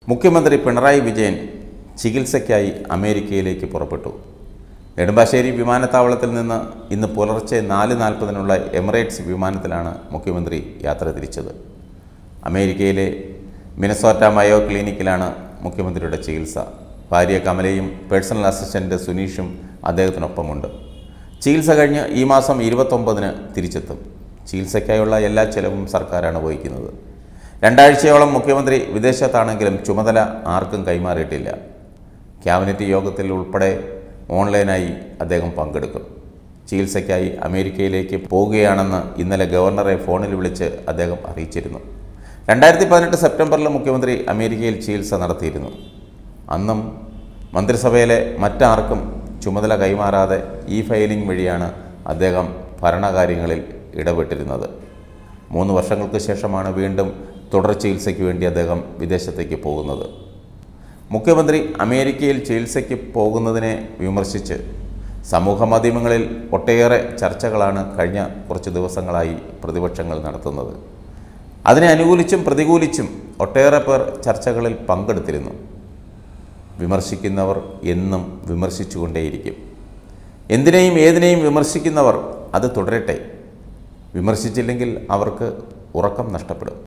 മുഖ്യമന്ത്രി പിണറായി വിജയൻ ചികിത്സയ്ക്കായി അമേരിക്കയിലേക്ക് പുറപ്പെട്ടു നെടുമ്പാശ്ശേരി വിമാനത്താവളത്തിൽ നിന്ന് ഇന്ന് പുലർച്ചെ നാല് നാൽപ്പതിനുള്ള എമിറേറ്റ്സ് വിമാനത്തിലാണ് മുഖ്യമന്ത്രി യാത്ര തിരിച്ചത് അമേരിക്കയിലെ മിനസോറ്റ മയോ ക്ലിനിക്കിലാണ് മുഖ്യമന്ത്രിയുടെ ചികിത്സ ഭാര്യ കമലയും പേഴ്സണൽ അസിസ്റ്റൻ്റ് സുനീഷും അദ്ദേഹത്തിനൊപ്പമുണ്ട് ചികിത്സ കഴിഞ്ഞ് ഈ മാസം ഇരുപത്തൊമ്പതിന് തിരിച്ചെത്തും ചികിത്സയ്ക്കായുള്ള എല്ലാ ചെലവും സർക്കാരാണ് വഹിക്കുന്നത് രണ്ടാഴ്ചയോളം മുഖ്യമന്ത്രി വിദേശത്താണെങ്കിലും ചുമതല ആർക്കും കൈമാറിയിട്ടില്ല ക്യാബിനറ്റ് യോഗത്തിൽ ഉൾപ്പെടെ ഓൺലൈനായി അദ്ദേഹം പങ്കെടുക്കും ചികിത്സയ്ക്കായി അമേരിക്കയിലേക്ക് പോവുകയാണെന്ന് ഇന്നലെ ഗവർണറെ ഫോണിൽ വിളിച്ച് അദ്ദേഹം അറിയിച്ചിരുന്നു രണ്ടായിരത്തി പതിനെട്ട് സെപ്റ്റംബറിൽ മുഖ്യമന്ത്രി അമേരിക്കയിൽ ചികിത്സ നടത്തിയിരുന്നു അന്നും മന്ത്രിസഭയിലെ മറ്റാർക്കും ചുമതല കൈമാറാതെ ഇ ഫയലിംഗ് വഴിയാണ് അദ്ദേഹം ഭരണകാര്യങ്ങളിൽ ഇടപെട്ടിരുന്നത് മൂന്ന് വർഷങ്ങൾക്ക് ശേഷമാണ് വീണ്ടും തുടർ ചികിത്സയ്ക്ക് വേണ്ടി അദ്ദേഹം വിദേശത്തേക്ക് പോകുന്നത് മുഖ്യമന്ത്രി അമേരിക്കയിൽ ചികിത്സയ്ക്ക് പോകുന്നതിനെ വിമർശിച്ച് സമൂഹ മാധ്യമങ്ങളിൽ ഒട്ടേറെ ചർച്ചകളാണ് കഴിഞ്ഞ കുറച്ച് ദിവസങ്ങളായി പ്രതിപക്ഷങ്ങൾ നടത്തുന്നത് അതിനെ അനുകൂലിച്ചും പ്രതികൂലിച്ചും ഒട്ടേറെ പേർ ചർച്ചകളിൽ പങ്കെടുത്തിരുന്നു വിമർശിക്കുന്നവർ എന്നും വിമർശിച്ചുകൊണ്ടേയിരിക്കും എന്തിനേയും ഏതിനേയും വിമർശിക്കുന്നവർ അത് തുടരട്ടെ വിമർശിച്ചില്ലെങ്കിൽ അവർക്ക് ഉറക്കം നഷ്ടപ്പെടും